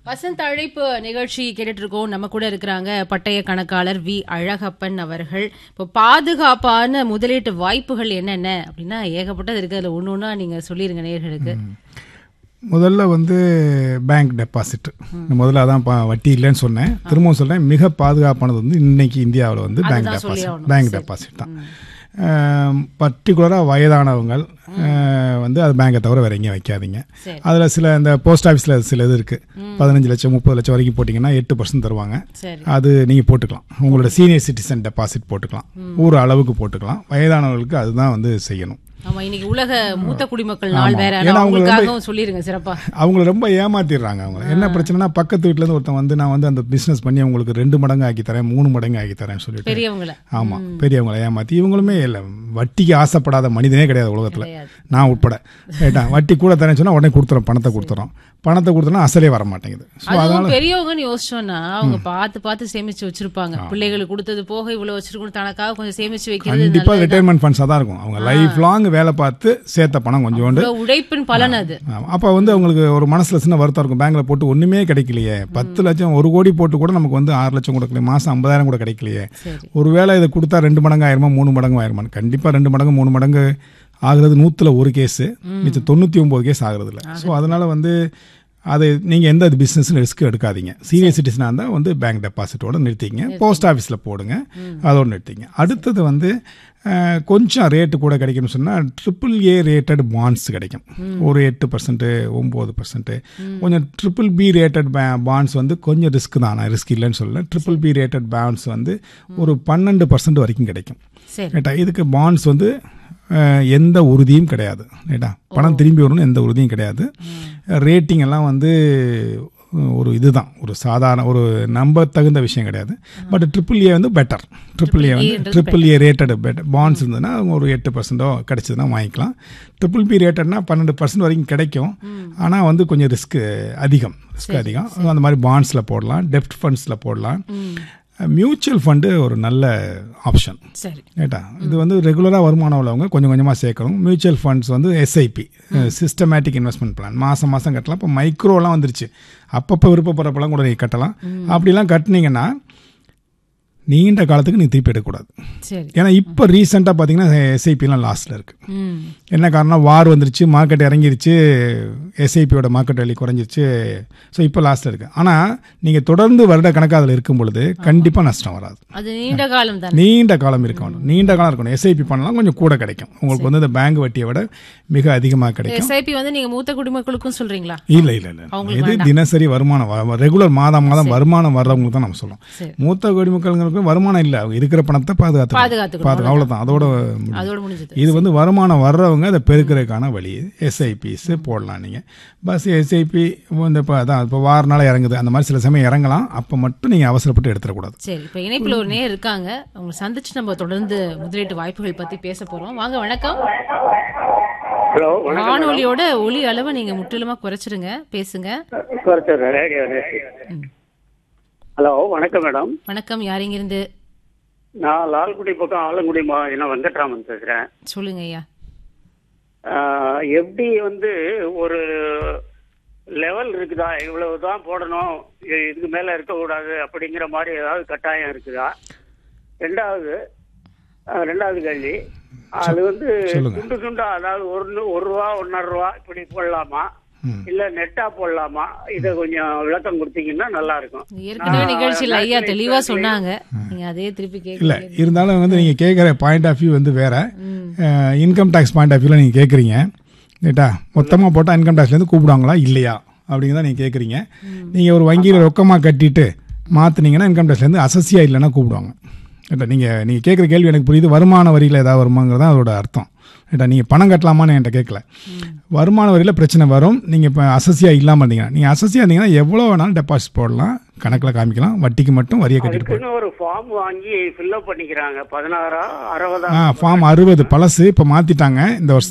வசந்த் அழைப்பு நிகழ்ச்சி கேட்டுட்டு இருக்கோம் நம்ம கூட இருக்கிறாங்க பட்டய கணக்காளர் வி அழகப்பன் அவர்கள் இப்போ பாதுகாப்பான முதலீட்டு வாய்ப்புகள் என்னென்ன அப்படின்னா ஏகப்பட்டது இருக்கு அதுல ஒன்று ஒன்றா நீங்க சொல்லிருங்க நேர்களுக்கு முதல்ல வந்து பேங்க் டெபாசிட் முதல்ல அதான் பா- வட்டி இல்லைன்னு சொன்னேன் திரும்பவும் சொல்றேன் மிக பாதுகாப்பானது வந்து இன்னைக்கு இந்தியாவில் வந்து பேங்க் அதுதான் சொல்லி டெபாசிட் ஆகணும். பேங்க் டெபாசிட் தான் பர்டிகுலராக வயதானவங்கள் அஹ், வந்து அது பேங்கை தவிர வேற எங்கேயும் வைக்காதீங்க சரி அதில் சில இந்த போஸ்ட் ஆஃபீஸில் சில இது இருக்குது பதினஞ்சு லட்சம் முப்பது லட்சம் வரைக்கும் போட்டிங்கன்னா எட்டு பர்சன்ட் தருவாங்க சரி அது நீங்கள் போட்டுக்கலாம் உங்களோட சீனியர் சிட்டிசன் டெபாசிட் போட்டுக்கலாம் ஊர் அளவுக்கு போட்டுக்கலாம் வயதானவர்களுக்கு அதுதான் வந்து செய்யணும் ஆமா இன்னைக்கு உலக மூத்த குடிமக்கள் நாள் வேற ஏன்னா ஆனா அவங்க அவங்களுக்காகவும் சொல்லிருங்க சிறப்பா அவங்கள ரொம்ப ஏமாத்திடுறாங்க அவங்க என்ன பிரச்சனைனா பக்கத்து வீட்ல இருந்து ஒருத்தன் வந்து நான் வந்து அந்த பிசினஸ் பண்ணி அவங்களுக்கு ரெண்டு மடங்கு ஆக்கி தரேன் மூணு மடங்கு ஆக்கி தரேன் சொல்லிட்டு பெரியவங்கள ஆமா பெரியவங்களை ஏமாத்தி இவங்களுமே இல்லை வட்டிக்கு ஆசைப்படாத மனிதனே கிடையாது உலகத்துல கிடையாது. நான் உட்பட ரைட்டா வட்டி கூட தரேன்னு சொன்னா உடனே கொடுத்துறோம் பணத்தை கொடுத்துறோம் பணத்தை கொடுத்தோன்னா அசலே வர மாட்டேங்குது ஸோ அதுவும் பெரியவங்கன்னு யோசிச்சோம்னா அவங்க பார்த்து பார்த்து சேமிச்சு வச்சிருப்பாங்க பிள்ளைகளுக்கு கொடுத்தது போக இவ்வளவு வச்சிருக்கணும் தனக்காக கொஞ்சம் சேமிச்சு வைக்கிறது கண்டிப்பா ரிட்டைர்மெண்ட் ஃபண்ட்ஸாக தான் இருக்கும் அவங்க லைஃப் லாங் வேலை பார்த்து சேர்த்த பணம் கொஞ்சோண்டு நல்ல உழைப்பின் பலன் அது அப்போ வந்து அவங்களுக்கு ஒரு மனசுல சின்ன வருத்தம் இருக்கும் பேங்க்ல போட்டு ஒண்ணுமே கிடைக்கலையே பத்து லட்சம் ஒரு கோடி போட்டு கூட நமக்கு வந்து ஆறு லட்சம் கொடுக்கல மாசம் ஐம்பதாயிரம் கூட கிடைக்கலையே சரி ஒருவேளை இதை கொடுத்தா ரெண்டு மடங்கு ஆயிருமா மூணு மடங்கு ஆயிருமா கண்டிப்பா ரெண்டு மடங்கு மூணு மடங்கு ஆகுறது நூத்துல ஒரு கேஸ் மிச்சம் தொண்ணூத்தி ஒன்பது கேஸ் ஆகுறது இல்லை ஸோ அதனால வந்து அது நீங்க எந்த பிசினஸ் ரிஸ்க் எடுக்காதீங்க சீனியர் சிட்டிசனாக இருந்தால் வந்து பேங்க் டெபாசிட்டோட நிறுத்திங்க போஸ்ட் ஆஃபீஸில் போடுங்க அதோட நிறுத்திங்க அடுத்தது வந்து அஹ், கொஞ்சம் ரேட்டு கூட கிடைக்கும்னு சொன்னால் ட்ரிபிள் ஏ ரேட்டட் பாண்ட்ஸ் கிடைக்கும் ஒரு எட்டு பர்சன்ட்டு ஒம்பது பர்சன்ட்டு கொஞ்சம் ட்ரிபிள் பி ரேட்டட் பாண்ட்ஸ் வந்து கொஞ்சம் ரிஸ்க் தான் நான் ரிஸ்க் இல்லைன்னு சொல்லல ட்ரிபிள் பி ரேட்டட் பாண்ட்ஸ் வந்து ஒரு பன்னெண்டு பர்சன்ட் வரைக்கும் கிடைக்கும் சரி ரைட்டா இதுக்கு பாண்ட்ஸ் வந்து அஹ், எந்த உறுதியும் கிடையாது ரைட்டா பணம் திரும்பி வரணும்னு எந்த உறுதியும் கிடையாது ரேட்டிங் எல்லாம் வந்து அஹ், ஒரு இதுதான் ஒரு சாதாரண ஒரு நம்ப தகுந்த விஷயம் கிடையாது பட் ட்ரிபிள் ஏ வந்து பெட்டர் ட்ரிபிள் ஏ வந்து ன்றது triple A rated better bonds இருந்ததுன்னா அவங்க ஒரு எட்டு பர்சன்டோ கிடைச்சதுன்னா வாங்கிக்கலாம் ட்ரிபிள் பி ரேட்டட்னா பன்னெண்டு பர்சன்ட் வரைக்கும் கிடைக்கும் ஆனால் வந்து கொஞ்சம் ரிஸ்க் அதிகம் ரிஸ்க் அதிகம் அந்த மாதிரி பாண்ட்ஸில் போடலாம் டெப்ட் ஃபண்ட்ஸில் போடலாம் மியூச்சுவல் ஃபண்டு ஒரு நல்ல ஆப்ஷன் சரி ரைட்டா இது வந்து ரெகுலராக வருமானம் உள்ளவங்க கொஞ்சம் கொஞ்சமாக சேர்க்கணும் மியூச்சுவல் ஃபண்ட்ஸ் வந்து எஸ்ஐபி சிஸ்டமேட்டிக் இன்வெஸ்ட்மெண்ட் பிளான் மாதம் மாதம் கட்டலாம் இப்போ மைக்ரோலாம் வந்துருச்சு அப்பப்போ விருப்பப்படுறப்பெல்லாம் கூட நீங்கள் கட்டலாம் அப்படிலாம் கட்டினீங்கன்னா நீண்ட காலத்துக்கு நீ திருப்பி எடுக்கக்கூடாது சரி ஏன்னா இப்போ ரீசெண்டாக பார்த்தீங்கன்னா எஸ்ஐபிலாம் லாஸ்ட்டில் இருக்குது ம் என்ன காரணம் வார் வந்துருச்சு மார்க்கெட் இறங்கிருச்சு எஸ்ஐபியோட மார்க்கெட் வேல்யூ குறைஞ்சிருச்சு ஸோ இப்போ லாஸ்ட்டில் இருக்குது ஆனால் நீங்கள் தொடர்ந்து வருட கணக்காக அதில் இருக்கும் பொழுது கண்டிப்பாக நஷ்டம் வராது அது நீண்ட காலம் தானே நீண்ட காலம் இருக்கணும் நீண்ட காலம் இருக்கணும் எஸ்ஐபி பண்ணலாம் கொஞ்சம் கூட கிடைக்கும் உங்களுக்கு வந்து இந்த பேங்க் வட்டியை விட மிக அதிகமாக கிடைக்கும் எஸ்ஐபி வந்து நீங்க மூத்த குடிமக்களுக்கும் சொல்றீங்களா இல்ல இல்ல இல்ல இது தினசரி வருமானம் ரெகுலர் மாதம் மாதம் வருமானம் வர்றவங்களுக்கு தான் நம்ம சொல்றோம் சரி. மூத்த குடிமக்களுங்களுக்கு வருமானம் இல்ல அவங்க இருக்கிற பணத்தை பாதுகாத்து பாதுகாத்துக்கணும், பாதுகா அவ்வளவுதான் அதோட முடியும். அதோட முடிஞ்சது இது வந்து வருமானம் வர்றவங்க அதை பெருக்கிறதுக்கான வழி எஸ்ஐபிஸ் போடலாம் நீங்கள் பஸ் எஸ்ஐபி இந்த இப்போ அதான் இப்போ வாரனால இறங்குது அந்த மாதிரி சில சமயம் இறங்கலாம் அப்போ மட்டும் நீங்கள் அவசரப்பட்டு எடுத்துடக்கூடாது சரி இப்ப இணைப்புல ஒரு நேர் இருக்காங்க அவங்க சந்திச்சு நம்ம தொடர்ந்து முதலீட்டு வாய்ப்புகள் பத்தி பேச போறோம் வாங்க வணக்கம் ஹலோ வணக்கம் வானொலியோட ஒலி அளவை நீங்க முற்றிலுமா குறைச்சிருங்க பேசுங்க சார் ரேடியோ ஹலோ வணக்கம் மேடம் வணக்கம் யாரிங்க இருந்து நான் லால்குடி பக்கம் ஆலங்குடி மா என்ன வெங்கட்ராமன் பேசுறேன் சொல்லுங்க ஐயா எப்படி வந்து ஒரு லெவல் இருக்குதா இவ்வளவுதான் போடணும் இ- இதுக்கு மேல இருக்கக்கூடாது அப்படிங்கிற மாதிரி ஏதாவது கட்டாயம் இருக்குதா ரெண்டாவது ஆஹ், ரெண்டாவது கேள்வி அது வந்து சொல்லுங்க. துண்டு துண்டா அதாவது ஒரு ஒரு ரூபா ஒன்னரை ரூபா இப்படி போடலாமா ம். இல்ல நெட்டா போடலாமா இத கொஞ்சம் விளக்கம் கொடுத்தீங்கன்னா நல்லா இருக்கும் ஏற்கனவே நான் நிகழ்ச்சியில் ஐயா national தெளிவா exam சொன்னாங்க நீங்க அதே திருப்பி இல்லை கேட்க இருந்தாலும் வந்து நீங்கள் கேட்குற பாயிண்ட் ஆஃப் வியூ வந்து வேற இன்கம் டேக்ஸ் பாயிண்ட் ஆஃப் வியூவில் நீங்கள் கேட்குறீங்க ரைட்டா மொத்தமாக போட்டால் இன்கம் டேக்ஸ்லேருந்து கூப்பிடுவாங்களா இல்லையா அப்படிங்கிறத நீங்கள் கேட்குறீங்க நீங்கள் ஒரு வங்கியில் ரொக்கமாக கட்டிட்டு மாற்றினீங்கன்னா இன்கம் டேக்ஸ்லேருந்து அசசியாக இல்லைன்னா கூப்பிடுவாங்க ரைட்டா நீங்கள் நீங்கள் கேட்குற கேள்வி எனக்கு புரியுது வருமான வரியில் ஏதாவது வருமாங்கிறது தான் அதோட அர்த்தம் ரைட்டா நீங்கள் பணம் கட்டலாமான்னு என்கிட்ட கேட்கல வருமான வரியில் பிரச்சனை வரும் நீங்கள் இப்போ அசசியாக இல்லாமல் இருந்தீங்கன்னா நீங்கள் அசசியாக இருந்தீங்கன்னா எவ்வளோ வேணாலும் டெபாசிட் போடலாம் கணக்கில் காமிக்கலாம் வட்டிக்கு மட்டும் வரியை கட்டிட்டு போடலாம் அதுக்குன்னு ஒரு ஃபார்ம் வாங்கி ஃபில்அப் பண்ணிக்கிறாங்க பதினாறா அறுபதா ஆ ஃபார்ம் அறுபது பழசு இப்போ மாற்றிட்டாங்க இந்த வருஷம்